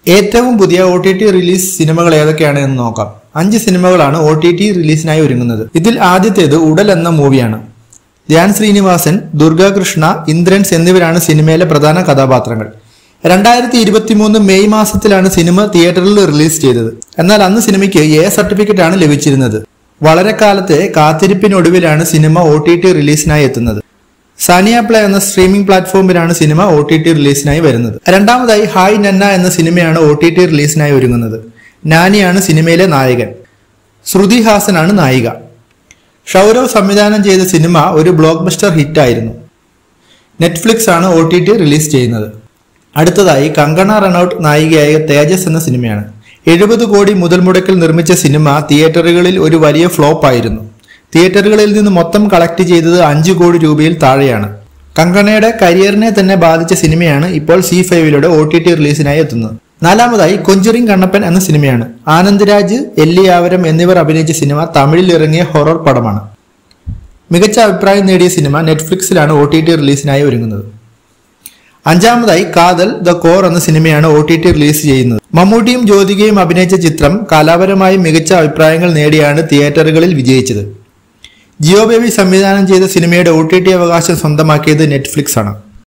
ഏറ്റവും പുതിയ O T T release സിനിമകൾ ഏതൊക്കെയാണ് എന്ന് നോക്കാം അഞ്ച് സിനിമകളാണ് ഒ ടി ടി റിലീസിനായി ഒരുങ്ങുന്നത് ഇതിൽ ആദ്യത്തേത് ഉടൽ എന്ന മൂവിയാണ് ധ്യാൻ ശ്രീനിവാസൻ ദുർഗാകൃഷ്ണ ഇന്ദ്രൻസ് എന്നിവരാണ് സിനിമയിലെ പ്രധാന കഥാപാത്രങ്ങൾ രണ്ടായിരത്തി ഇരുപത്തി മൂന്ന് മെയ് മാസത്തിലാണ് സിനിമ തിയേറ്ററിൽ റിലീസ് ചെയ്തത് എന്നാൽ അന്ന് സിനിമയ്ക്ക് എ സർട്ടിഫിക്കറ്റ് ആണ് ലഭിച്ചിരുന്നത് വളരെ കാലത്തെ കാത്തിരിപ്പിനൊടുവിലാണ് സിനിമ ഒ ടി ടി റിലീസിനായി എത്തുന്നത് സാനിയ പ്ലേ എന്ന സ്ട്രീമിംഗ് പ്ലാറ്റ്ഫോമിലാണ് സിനിമ ഒ ടി ടി റിലീസിനായി വരുന്നത് രണ്ടാമതായി ഹായ് നന്ന എന്ന സിനിമയാണ് ഒ ടി ടി റിലീസിനായി ഒരുങ്ങുന്നത് നാനിയാണ് സിനിമയിലെ നായകൻ ശ്രുതി ഹാസനാണ് നായിക ഷൗരവ് സംവിധാനം ചെയ്ത സിനിമ ഒരു ബ്ലോക്ക് ബസ്റ്റർ ഹിറ്റായിരുന്നു നെറ്റ്ഫ്ലിക്സ് ആണ് ഒ ടി ടി റിലീസ് ചെയ്യുന്നത് അടുത്തതായി കങ്കണ റണൌട്ട് നായികയായ തേജസ് എന്ന സിനിമയാണ് എഴുപത് കോടി മുതൽ മുടക്കിൽ നിർമ്മിച്ച സിനിമ തിയേറ്ററുകളിൽ ഒരു വലിയ ഫ്ലോപ്പ് ആയിരുന്നു തിയേറ്ററുകളിൽ നിന്ന് മൊത്തം കളക്ട് ചെയ്തത് അഞ്ചു കോടി രൂപയിൽ താഴെയാണ് കങ്കണയുടെ കരിയറിനെ തന്നെ ബാധിച്ച സിനിമയാണ് ഇപ്പോൾ സി ഫൈവിലൂടെ ഒ ടി ടി റിലീസിനായി എത്തുന്നത് നാലാമതായി കൊഞ്ചുറിങ് കണ്ണപ്പൻ എന്ന സിനിമയാണ് ആനന്ദ്രാജ് എല്ലിയാവരം എന്നിവർ അഭിനയിച്ച സിനിമ തമിഴിൽ ഇറങ്ങിയ ഹൊറർ പടമാണ് മികച്ച അഭിപ്രായം നേടിയ സിനിമ നെറ്റ്ഫ്ലിക്സിലാണ് ഒ ടി ടി റിലീസിനായി ഒരുങ്ങുന്നത് അഞ്ചാമതായി കാതൽ ദ കോർ എന്ന സിനിമയാണ് ഒ ടി ടി റിലീസ് ചെയ്യുന്നത് മമ്മൂട്ടിയും ജ്യോതികയും അഭിനയിച്ച ചിത്രം കലാപരമായി മികച്ച അഭിപ്രായങ്ങൾ നേടിയാണ് തിയേറ്ററുകളിൽ വിജയിച്ചത് ജിയോ ബേബി സംവിധാനം ചെയ്ത സിനിമയുടെ ഒ ടി ടി അവകാശം സ്വന്തമാക്കിയത് നെറ്റ്ഫ്ലിക്സ് ആണ്